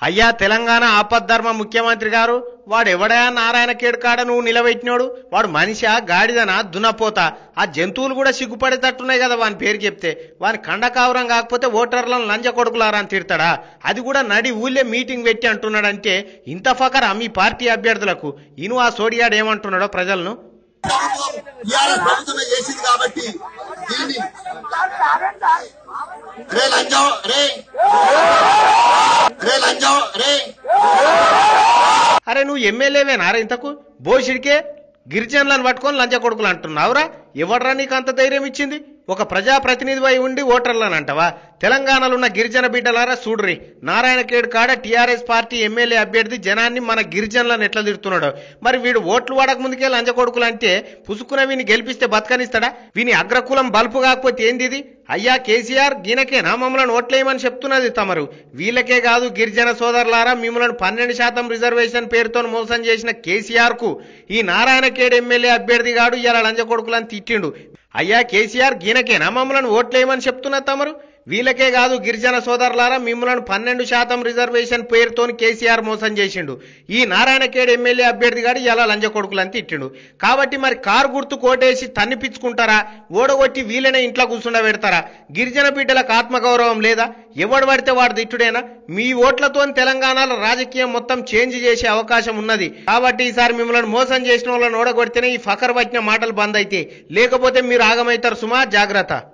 అయ్యా తెలంగాణ ఆపద్ధర్మ ముఖ్యమంత్రి గారు వాడు ఎవడా నారాయణ కేడుకాడ నువ్వు నిలబెట్టినోడు వాడు మనిషా గాడిదనా దున్నపోతా ఆ జంతువులు కూడా సిగ్గుపడేటట్టున్నాయి కదా వాని పేరు చెప్తే వాని కండకావరం కాకపోతే ఓటర్లను లంజ కొడుకులారా అని తిడతాడా అది కూడా నడి ఊళ్ళే మీటింగ్ పెట్టి అంటున్నాడంటే ఇంత ఫకరా మీ పార్టీ అభ్యర్థులకు ఇను ఆ సోడియాడు ఏమంటున్నాడో ప్రజలను ఇవాళ ప్రభుత్వమే చేసింది కాబట్టి దీన్ని రే లంజం రే రే లంజం రే అరే నువ్వు ఎమ్మెల్యేవేనా రా ఇంతకు బోషిడికే గిరిజనులను పట్టుకొని లంచ కొడుకులు అంటున్నావురా ఎవడ్రా నీకు అంత ధైర్యం ఇచ్చింది ఒక ప్రజాప్రతినిధివై ఉండి ఓటర్లను అంటావా తెలంగాణలో ఉన్న గిరిజన బిడ్డలారా చూడ్రి నారాయణ కేడు కాడ టీఆర్ఎస్ పార్టీ ఎమ్మెల్యే అభ్యర్థి జనాన్ని మన గిరిజనులను ఎట్లా తిడుతున్నాడు మరి వీడు ఓట్లు వాడక ముందుకే లంచ కొడుకులు అంటే పుసుకున వీని గెలిపిస్తే బతకనిస్తాడా వీని అగ్రకులం బల్పు కాకపోతే ఏంది ఇది అయ్యా కేసీఆర్ గీనకేనా మమ్మల్ని ఓట్లేయమని చెప్తున్నది తమరు వీళ్ళకే కాదు గిరిజన సోదరులారా మిమ్మల్ని పన్నెండు శాతం రిజర్వేషన్ పేరుతో మోసం చేసిన కేసీఆర్ కు ఈ నారాయణ కేడ్ ఎమ్మెల్యే అభ్యర్థి గాడు ఇలా లంచ కొడుకులని తిట్టిండు అయ్యా కేసీఆర్ గీనకేనా మమ్మల్ని ఓట్లేయమని చెప్తున్నది తమరు వీళ్ళకే కాదు గిరిజన సోదరులారా మిమ్మల్ని పన్నెండు శాతం రిజర్వేషన్ పేరుతోని కేసీఆర్ మోసం చేసిండు ఈ నారాయణఖేడ్ ఎమ్మెల్యే అభ్యర్థి గాడు ఇలా లంజ కొడుకులని తిట్టిండు కాబట్టి మరి కారు గుర్తు కోటేసి తన్నిపించుకుంటారా ఓడగొట్టి వీళ్ళనే ఇంట్లో కూర్చుండ పెడతారా గిరిజన బిడ్డలకు ఆత్మగౌరవం లేదా ఎవడు పడితే వాడు తిట్టుడేనా మీ ఓట్లతో తెలంగాణలో రాజకీయం మొత్తం చేంజ్ చేసే అవకాశం ఉన్నది కాబట్టి ఈసారి మిమ్మల్ని మోసం చేసిన వాళ్ళని ఓడగొడితేనే ఈ ఫకర్ వచ్చిన మాటలు బంద్ అయితే లేకపోతే మీరు ఆగమైతారు సుమా జాగ్రత్త